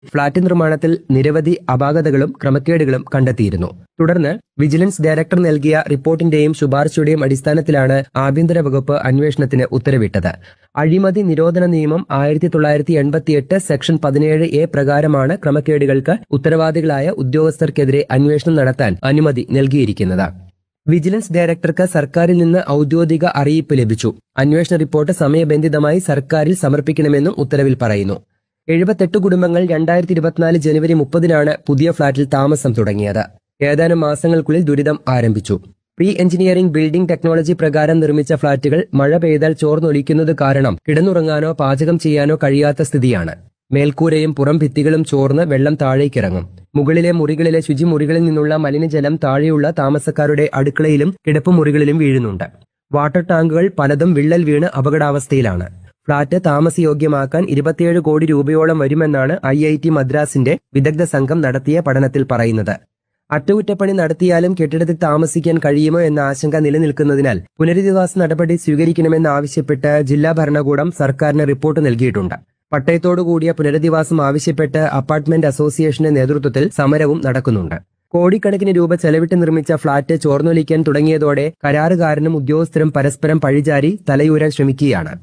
flat നിർമ്മാണത്തിൽ നിരവധി അപാകതകളും ക്രമക്കേടുകളും കണ്ടെത്തിയിരുന്നു തുടർന്ന് വിജിലൻസ് ഡയറക്ടർ നൽകിയ റിപ്പോർട്ടിന്റെയും ശുപാർശയുടെയും അടിസ്ഥാനത്തിലാണ് ആഭ്യന്തര വകുപ്പ് അന്വേഷണത്തിന് ഉത്തരവിട്ടത് അഴിമതി നിരോധന നിയമം ആയിരത്തി തൊള്ളായിരത്തി എൺപത്തിയെട്ട് സെക്ഷൻ പതിനേഴ് എ പ്രകാരമാണ് ക്രമക്കേടുകൾക്ക് ഉത്തരവാദികളായ ഉദ്യോഗസ്ഥർക്കെതിരെ അന്വേഷണം നടത്താൻ അനുമതി നൽകിയിരിക്കുന്നത് വിജിലൻസ് ഡയറക്ടർക്ക് സർക്കാരിൽ നിന്ന് ഔദ്യോഗിക അറിയിപ്പ് ലഭിച്ചു അന്വേഷണ റിപ്പോർട്ട് സമയബന്ധിതമായി സർക്കാരിൽ സമർപ്പിക്കണമെന്നും ഉത്തരവിൽ പറയുന്നു എഴുപത്തെട്ട് കുടുംബങ്ങൾ രണ്ടായിരത്തി ഇരുപത്തിനാല് ജനുവരി മുപ്പതിനാണ് പുതിയ ഫ്ളാറ്റിൽ താമസം തുടങ്ങിയത് ഏതാനും മാസങ്ങൾക്കുള്ളിൽ ദുരിതം ആരംഭിച്ചു പ്രീ എഞ്ചിനീയറിംഗ് ബിൽഡിംഗ് ടെക്നോളജി പ്രകാരം നിർമ്മിച്ച ഫ്ളാറ്റുകൾ മഴ പെയ്താൽ ചോർന്നൊലിക്കുന്നത് കാരണം കിടന്നുറങ്ങാനോ പാചകം ചെയ്യാനോ കഴിയാത്ത സ്ഥിതിയാണ് മേൽക്കൂരയും പുറം ഭിത്തികളും ചോർന്ന് വെള്ളം താഴേക്കിറങ്ങും മുകളിലെ മുറികളിലെ ശുചിമുറികളിൽ നിന്നുള്ള മലിനജലം താഴെയുള്ള താമസക്കാരുടെ അടുക്കളയിലും കിടപ്പുമുറികളിലും വീഴുന്നുണ്ട് വാട്ടർ ടാങ്കുകൾ പലതും വിള്ളൽ വീണ് അപകടാവസ്ഥയിലാണ് ഫ്ളാറ്റ് താമസയോഗ്യമാക്കാൻ ഇരുപത്തിയേഴ് കോടി രൂപയോളം വരുമെന്നാണ് ഐ ഐ ടി മദ്രാസിന്റെ വിദഗ്ധ സംഘം നടത്തിയ പഠനത്തിൽ പറയുന്നത് അറ്റകുറ്റപ്പണി നടത്തിയാലും കെട്ടിടത്തിൽ താമസിക്കാൻ കഴിയുമോ എന്ന ആശങ്ക നിലനിൽക്കുന്നതിനാൽ പുനരധിവാസ നടപടി സ്വീകരിക്കണമെന്നാവശ്യപ്പെട്ട് ജില്ലാ ഭരണകൂടം സർക്കാരിന് റിപ്പോർട്ട് നൽകിയിട്ടുണ്ട് പട്ടയത്തോടു കൂടിയ പുനരധിവാസം ആവശ്യപ്പെട്ട് അപ്പാർട്ട്മെന്റ് അസോസിയേഷന്റെ നേതൃത്വത്തിൽ സമരവും നടക്കുന്നുണ്ട് കോടിക്കണക്കിന് രൂപ ചെലവിട്ട് നിർമ്മിച്ച ഫ്ളാറ്റ് ചോർന്നൊലിക്കാൻ തുടങ്ങിയതോടെ കരാറുകാരനും ഉദ്യോഗസ്ഥരും പരസ്പരം പഴിചാരി തലയൂരാൻ ശ്രമിക്കുകയാണ്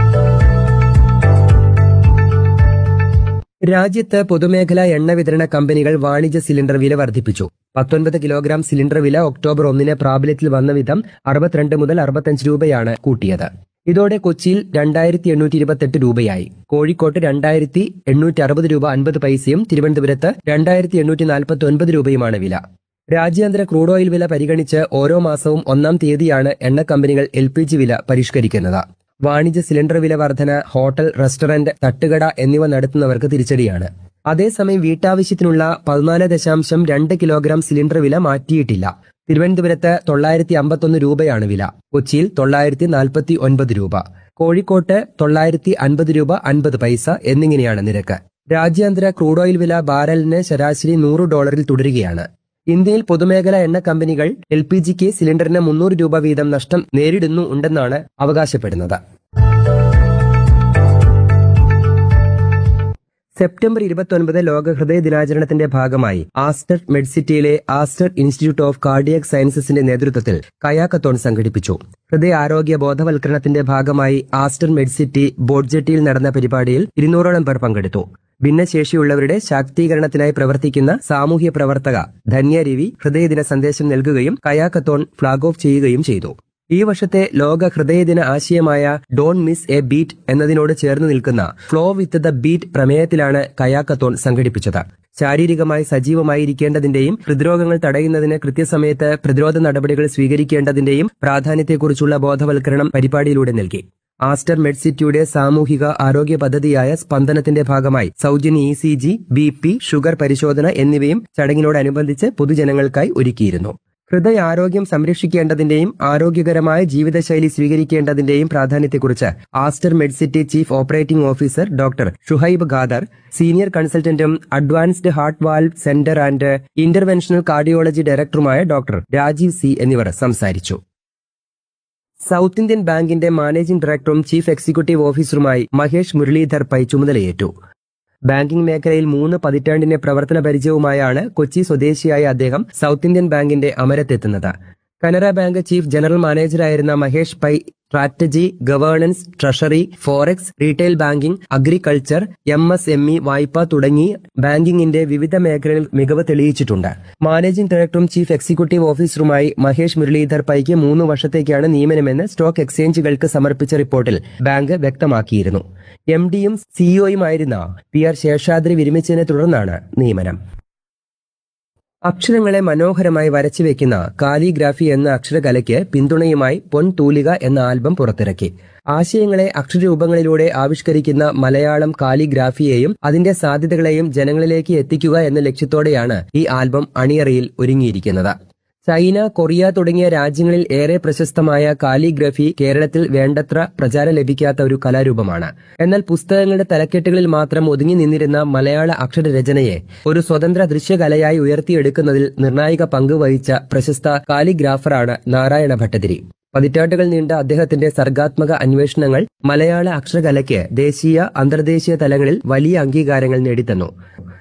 രാജ്യത്ത് പൊതുമേഖലാ എണ്ണ വിതരണ കമ്പനികൾ വാണിജ്യ സിലിണ്ടർ വില വർദ്ധിപ്പിച്ചു പത്തൊൻപത് കിലോഗ്രാം സിലിണ്ടർ വില ഒക്ടോബർ ഒന്നിന് പ്രാബല്യത്തിൽ വന്ന വിധം അറുപത്തിരണ്ട് മുതൽ അറുപത്തഞ്ച് രൂപയാണ് കൂട്ടിയത് ഇതോടെ കൊച്ചിയിൽ രണ്ടായിരത്തി എണ്ണൂറ്റി ഇരുപത്തെട്ട് രൂപയായി കോഴിക്കോട്ട് രണ്ടായിരത്തി എണ്ണൂറ്റി അറുപത് രൂപ അൻപത് പൈസയും തിരുവനന്തപുരത്ത് രണ്ടായിരത്തി എണ്ണൂറ്റി നാൽപ്പത്തി ഒൻപത് രൂപയുമാണ് വില രാജ്യാന്തര ക്രൂഡ് ഓയിൽ വില പരിഗണിച്ച് ഓരോ മാസവും ഒന്നാം തീയതിയാണ് എണ്ണ കമ്പനികൾ എൽ പി ജി വില പരിഷ്കരിക്കുന്നത് വാണിജ്യ സിലിണ്ടർ വില വർധന ഹോട്ടൽ റെസ്റ്റോറന്റ് തട്ടുകട എന്നിവ നടത്തുന്നവർക്ക് തിരിച്ചടിയാണ് അതേസമയം വീട്ടാവശ്യത്തിനുള്ള പതിനാല് ദശാംശം രണ്ട് കിലോഗ്രാം സിലിണ്ടർ വില മാറ്റിയിട്ടില്ല തിരുവനന്തപുരത്ത് തൊള്ളായിരത്തി അമ്പത്തൊന്ന് രൂപയാണ് വില കൊച്ചിയിൽ തൊള്ളായിരത്തി നാൽപ്പത്തി ഒൻപത് രൂപ കോഴിക്കോട്ട് തൊള്ളായിരത്തി അൻപത് രൂപ അൻപത് പൈസ എന്നിങ്ങനെയാണ് നിരക്ക് രാജ്യാന്തര ക്രൂഡ് ഓയിൽ വില ബാരലിന് ശരാശരി നൂറ് ഡോളറിൽ തുടരുകയാണ് ഇന്ത്യയിൽ പൊതുമേഖലാ എണ്ണ കമ്പനികൾ എൽ പി ജിക്ക് സിലിണ്ടറിന് മുന്നൂറ് രൂപ വീതം നഷ്ടം നേരിടുന്നു ഉണ്ടെന്നാണ് അവകാശപ്പെടുന്നത് സെപ്റ്റംബർ ഇരുപത്തൊൻപത് ലോക ഹൃദയ ദിനാചരണത്തിന്റെ ഭാഗമായി ആസ്റ്റർ മെഡ്സിറ്റിയിലെ ആസ്റ്റർ ഇൻസ്റ്റിറ്റ്യൂട്ട് ഓഫ് കാർഡിയക് സയൻസസിന്റെ നേതൃത്വത്തിൽ കയാക്കത്തോൺ സംഘടിപ്പിച്ചു ഹൃദയാരോഗ്യ ബോധവൽക്കരണത്തിന്റെ ഭാഗമായി ആസ്റ്റർ മെഡ്സിറ്റി ബോഡ്ജെട്ടിയിൽ നടന്ന പരിപാടിയിൽ ഇരുന്നൂറോളം പേർ പങ്കെടുത്തു ഭിന്നശേഷിയുള്ളവരുടെ ശാക്തീകരണത്തിനായി പ്രവർത്തിക്കുന്ന സാമൂഹ്യ പ്രവർത്തക ധന്യ രവി ഹൃദയദിന സന്ദേശം നൽകുകയും കയാക്കത്തോൺ ഫ്ളാഗ് ഓഫ് ചെയ്യുകയും ചെയ്തു ഈ വർഷത്തെ ലോക ഹൃദയദിന ആശയമായ ഡോൺ മിസ് എ ബീറ്റ് എന്നതിനോട് ചേർന്ന് നിൽക്കുന്ന ഫ്ലോ വിത്ത് ദ ബീറ്റ് പ്രമേയത്തിലാണ് കയാക്കത്തോൺ സംഘടിപ്പിച്ചത് ശാരീരികമായി സജീവമായിരിക്കേണ്ടതിന്റെയും ഹൃദ്രോഗങ്ങൾ തടയുന്നതിന് കൃത്യസമയത്ത് പ്രതിരോധ നടപടികൾ സ്വീകരിക്കേണ്ടതിന്റെയും പ്രാധാന്യത്തെക്കുറിച്ചുള്ള ബോധവൽക്കരണം പരിപാടിയിലൂടെ നൽകി ആസ്റ്റർ മെഡ്സിറ്റിയുടെ സാമൂഹിക ആരോഗ്യ പദ്ധതിയായ സ്പന്ദനത്തിന്റെ ഭാഗമായി സൗജന്യ E C G B P sugar പരിശോധന എന്നിവയും ചടങ്ങിനോടനുബന്ധിച്ച് പൊതുജനങ്ങൾക്കായി ഒരുക്കിയിരുന്നു ഹൃദയാരോഗ്യം സംരക്ഷിക്കേണ്ടതിന്റെയും ആരോഗ്യകരമായ ജീവിതശൈലി സ്വീകരിക്കേണ്ടതിന്റെയും പ്രാധാന്യത്തെക്കുറിച്ച് Aster Medcity chief operating officer doctor Shuhaib Khader senior കൺസൾട്ടന്റും advanced heart valve centre and interventional cardiology ഡയറക്ടറുമായ ഡോക്ടർ രാജീവ് സി എന്നിവർ സംസാരിച്ചു സൗത്ത് ഇന്ത്യൻ ബാങ്കിന്റെ മാനേജിംഗ് ഡയറക്ടറും ചീഫ് എക്സിക്യൂട്ടീവ് ഓഫീസറുമായി മഹേഷ് മുരളീധർ പൈ ചുമതലയേറ്റു ബാങ്കിംഗ് മേഖലയിൽ മൂന്ന് പതിറ്റാണ്ടിന്റെ പ്രവർത്തന പരിചയവുമായാണ് കൊച്ചി സ്വദേശിയായ അദ്ദേഹം സൗത്ത് ഇന്ത്യൻ ബാങ്കിന്റെ അമരത്തെത്തുന്നത് കനറ ബാങ്ക് ചീഫ് ജനറൽ മാനേജറായിരുന്ന Mahesh Pai strategy governance treasury forex retail banking agriculture M S M E വായ്പ തുടങ്ങി ബാങ്കിംഗിന്റെ വിവിധ മേഖലകളിൽ മികവ് തെളിയിച്ചിട്ടുണ്ട് മാനേജിംഗ് ഡയറക്ടറും ചീഫ് എക്സിക്യൂട്ടീവ് ഓഫീസറുമായി മഹേഷ് മുരളീധർ പൈക്ക് മൂന്ന് വർഷത്തേക്കാണ് നിയമനമെന്ന് സ്റ്റോക്ക് എക്സ്ചേഞ്ചുകൾക്ക് സമർപ്പിച്ച റിപ്പോർട്ടിൽ ബാങ്ക് വ്യക്തമാക്കിയിരുന്നു എം ഡിയും സിഇഒയുമായിരുന്ന പി ആർ ശേഷാദ്രി വിരമിച്ചതിനെ തുടർന്നാണ് നിയമനം അക്ഷരങ്ങളെ മനോഹരമായി വരച്ചു വെക്കുന്ന കാലിഗ്രാഫി എന്ന അക്ഷരകലയ്ക്ക് പിന്തുണയുമായി പൊൻ തൂലിക എന്ന ആൽബം പുറത്തിറക്കി ആശയങ്ങളെ അക്ഷരരൂപങ്ങളിലൂടെ ആവിഷ്കരിക്കുന്ന മലയാളം കാലിഗ്രാഫിയെയും അതിന്റെ സാധ്യതകളെയും ജനങ്ങളിലേക്ക് എത്തിക്കുക എന്ന ലക്ഷ്യത്തോടെയാണ് ഈ ആൽബം അണിയറയിൽ ഒരുങ്ങിയിരിക്കുന്നത് ചൈന കൊറിയ തുടങ്ങിയ രാജ്യങ്ങളിൽ ഏറെ പ്രശസ്തമായ കാലിഗ്രഫി കേരളത്തിൽ വേണ്ടത്ര പ്രചാരം ലഭിക്കാത്ത ഒരു കലാരൂപമാണ് എന്നാൽ പുസ്തകങ്ങളുടെ തലക്കെട്ടുകളിൽ മാത്രം ഒതുങ്ങി നിന്നിരുന്ന മലയാള അക്ഷരരചനയെ ഒരു സ്വതന്ത്ര ദൃശ്യകലയായി ഉയർത്തിയെടുക്കുന്നതിൽ നിർണായക പങ്ക് വഹിച്ച പ്രശസ്ത കാലിഗ്രാഫറാണ് നാരായണ ഭട്ടതിരി പതിറ്റാണ്ടുകൾ നീണ്ട അദ്ദേഹത്തിന്റെ സർഗാത്മക അന്വേഷണങ്ങൾ മലയാള അക്ഷരകലയ്ക്ക് ദേശീയ അന്തർദേശീയ തലങ്ങളിൽ വലിയ അംഗീകാരങ്ങൾ നേടിത്തന്നു